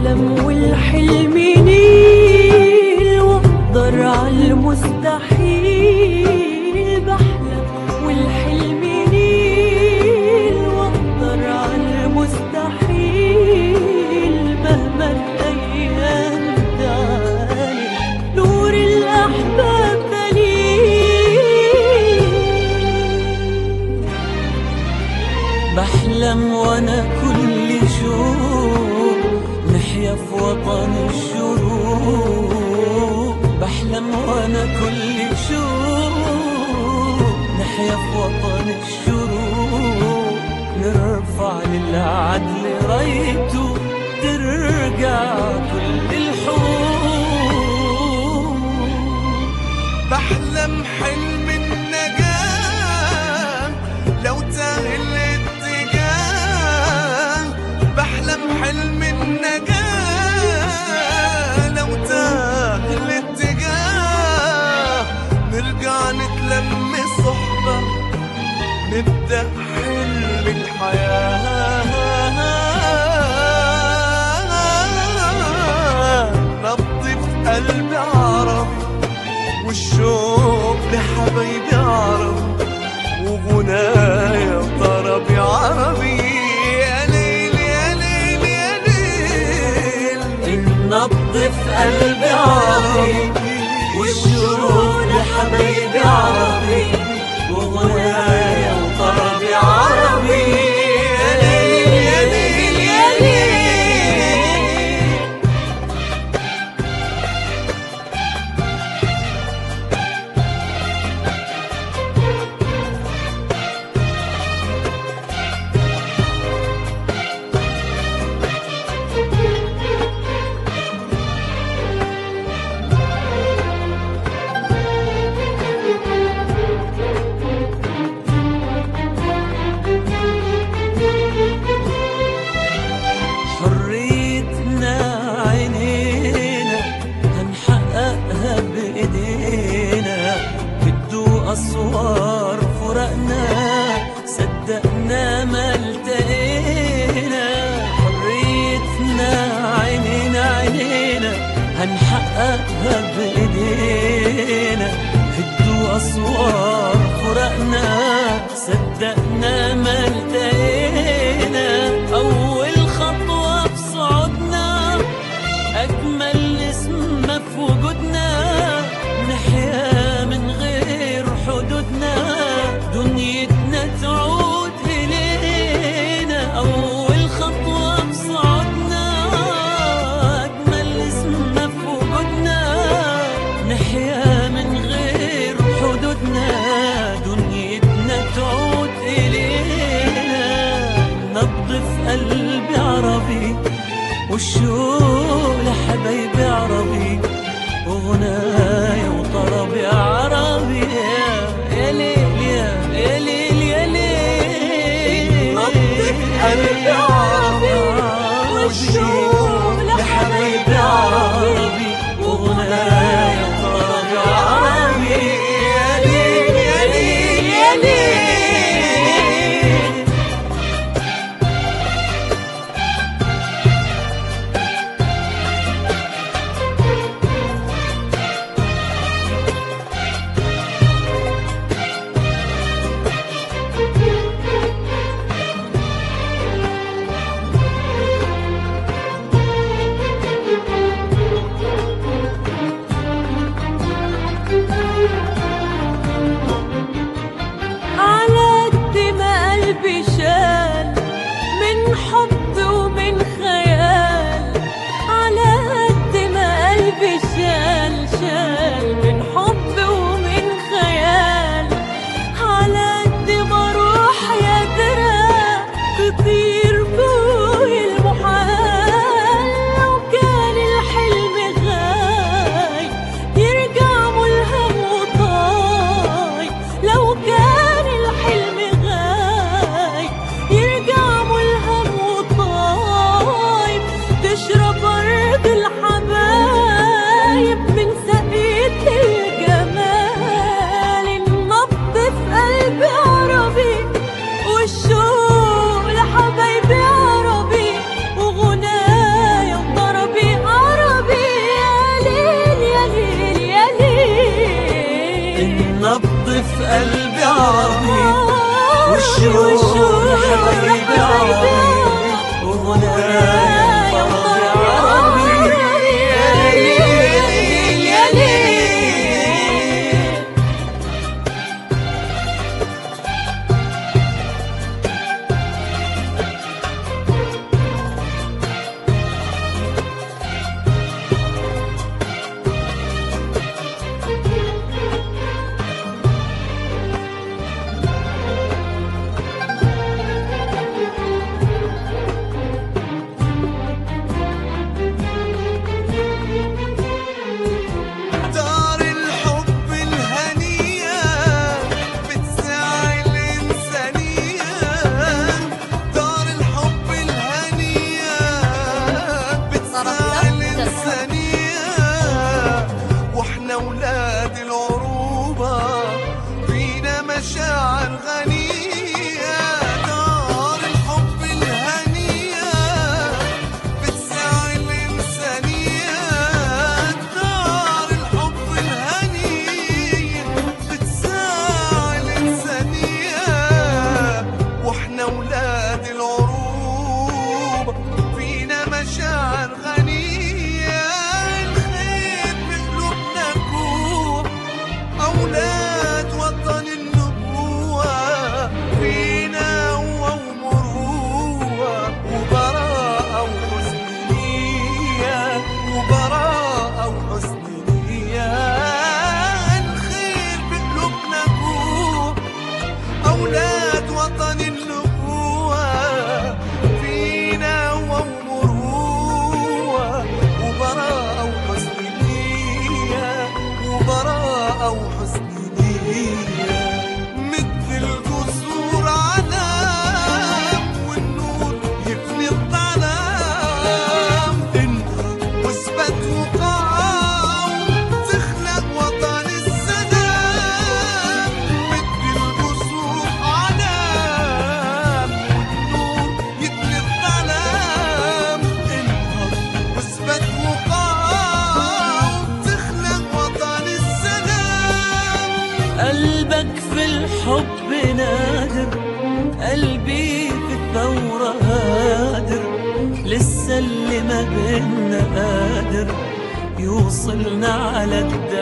بحلم والحلم نيل واقدر عالمستحيل بحلم والحلم نيل واقدر عالمستحيل مهما الايام تعاني نور الاحباب دليل بحلم وانا كل شوق نحيا في وطن الشروق بحلم وانا كل شوق نحيا في وطن الشروق نرفع للعدل رايته ترجع كل الحقوق بحلم حلم النجاة لو تاه الاتجاه بحلم حلم النجاة لو تاه الاتجاه نرجع نتلم صحبة نبدأ حلم الحياة نبض في قلبي عرب والشوق لحبايبي عرب وغنايا وطربي عربي يا ليل يا ليل يا ليل النبض في قلبي عربي والشروق لحبايبي عربي وغنايا وطربي عربي يا ليل يا ليل يا ليل حريتنا عينينا هنحققها بإيدينا بدو أسوار فرقنا صدقنا ما التقينا حريتنا عينينا عينينا هنحققها بإيدينا بدو أسوار فرقنا صدقنا ما التقينا أول خطوة في صعودنا أجمل اسم في وجودنا نحيا من غير حدودنا دنيتنا تعود إلينا أول خطوة في صعودنا أجمل اسم في وجودنا نحيا من غير حدودنا دنيتنا تعود إلينا نبض في قلبي عربي والشوق لحبايبي عربي وغنايا وطربي عربي يا- يا ليل يا يا ليل يا ليل نبض في قلبي عربي والشوق لحبايبي عربي وغنايا وطربي عربي يا ليل يا ليل يا ليل على قد ما قلبي شال من حب ومن خيال على قد ما قلبي شال شال من حب ومن خيال على قد ما روح يا ترى تطير فوق المحال لو كان الحلم غاي يرجع ملهم وطاي لو كان الحلم غاي يرجع ملهم وطاي تشرب أرض الحبايب من سقية الجمال النبض في قلبي عربي والشوق لحبايبي أولاد العروبة فينا مشاعر غنية الخير بقلوبنا جوه أولاد وطن النبوة فينا هو ومروة وبراءة وحسن نية وبراءة وحسن نية الخير بقلوبنا جوه أولاد وطن النبوة فينا هو ومروة وبراءة وحسن نية وبراءة وحسن نية مثل الجسور علام والنور يبني الظلام انهض واثبت وقاوم تخلق وطن السلام مثل الجسور علام والنور يبني الظلام انهض واثبت وقاوم تخلق وطن السلام قلبك في الحب نادر قلبي في الثورة هادر لسه اللي ما بينا قادر يوصلنا على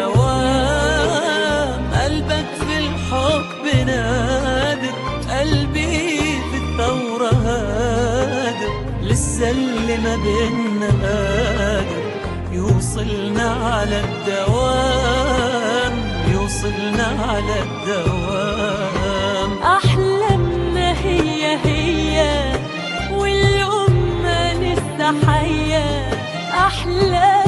الدوام قلبك في الحب نادر قلبي في الثورة هادر لسه اللي ما بينا قادر يوصلنا على الدوام يوصلنا على الدوام أحلامنا هي هي والأمة لسه حية أحلام